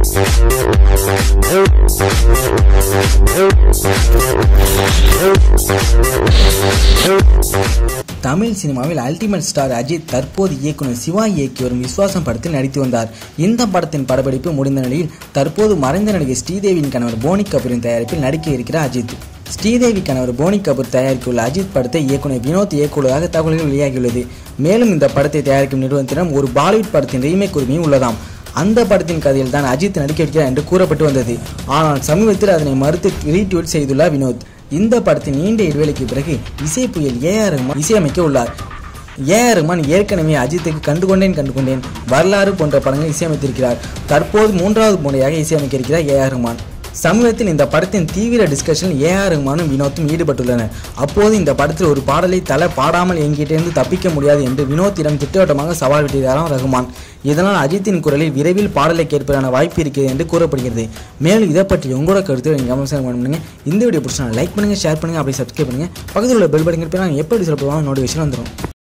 தமிழ் சினிமாவில் ultimate star Ajith தற்போது இயக்குனர் சிவா இயக்கி வரும் விஸ்வாசம் படத்தில் நடித்து வந்தார் இந்த படத்தின் படப்பிடிப்பு முடிந்த நிலையில் தற்போது மறைந்த நடிகை ஸ்ரீதேவியின் கணவர் போனி கபூரின் தயாரிப்பில் நடிக்க இருக்கிறார் அஜித் ஸ்ரீதேவி கணவர் போனி கபூர் தயாரித்துள்ள அஜித் படத்தை இயக்குனர் வினோத் இயக்குவதாக தகவல்கள் வெளியாகியுள்ளது மேலும் இந்த படத்தை தயாரிக்கும் நிறுவனத்திடம் ஒரு பாலிவுட் படத்தின் ரீமேக் உரிமையும் உள்ளதாம் அந்த படத்தின் கதையில் தான் அஜித் நடிக்க இருக்கிறார் என்று கூறப்பட்டு வந்தது ஆனால் சமீபத்தில் அதனை மறுத்து ரீட்வீட் செய்துள்ளார் வினோத் இந்த படத்தின் நீண்ட இடைவெளிக்கு பிறகு இசை புயல் ஏஆர் ரஹ்மான் இசையமைக்க உள்ளார் ஏஆர் ரஹ்மான் ஏற்கனவே அஜித்துக்கு கண்டுகொண்டேன் கண்டுகொண்டேன் வரலாறு போன்ற படங்களை இசையமைத்திருக்கிறார் தற்போது மூன்றாவது முறையாக இசையமைக்க இருக்கிறார் ஏஆர் ரஹ்மான் சமீபத்தில் இந்த படத்தின் தீவிர டிஸ்கஷனில் ஏஆர் ரஹ்மானும் வினோத்தும் ஈடுபட்டுள்ளனர் அப்போது இந்த படத்தில் ஒரு பாடலை தலை பாடாமல் எங்கிட்டிருந்து தப்பிக்க முடியாது என்று வினோத்திடம் திட்டவட்டமாக சவால் விட்டாராம் ரஹ்மான் இதனால் அஜித்தின் குரலில் விரைவில் பாடலை கேட்பதற்கான வாய்ப்பு இருக்கிறது என்று கூறப்படுகிறது மேலும் இதை பற்றி உங்களோட கருத்து நீங்கள் கமெண்ட் பண்ணுங்க இந்த வீடியோ பிடிச்சா லைக் பண்ணுங்க ஷேர் பண்ணுங்க அப்படி சப்ஸ்கிரைப் பண்ணுங்க பக்கத்தில் உள்ள பெல் பட்டன் எப்படி சொல்லப்படுவாங்க நோட்டிஃபிகேஷன் வந்துடும்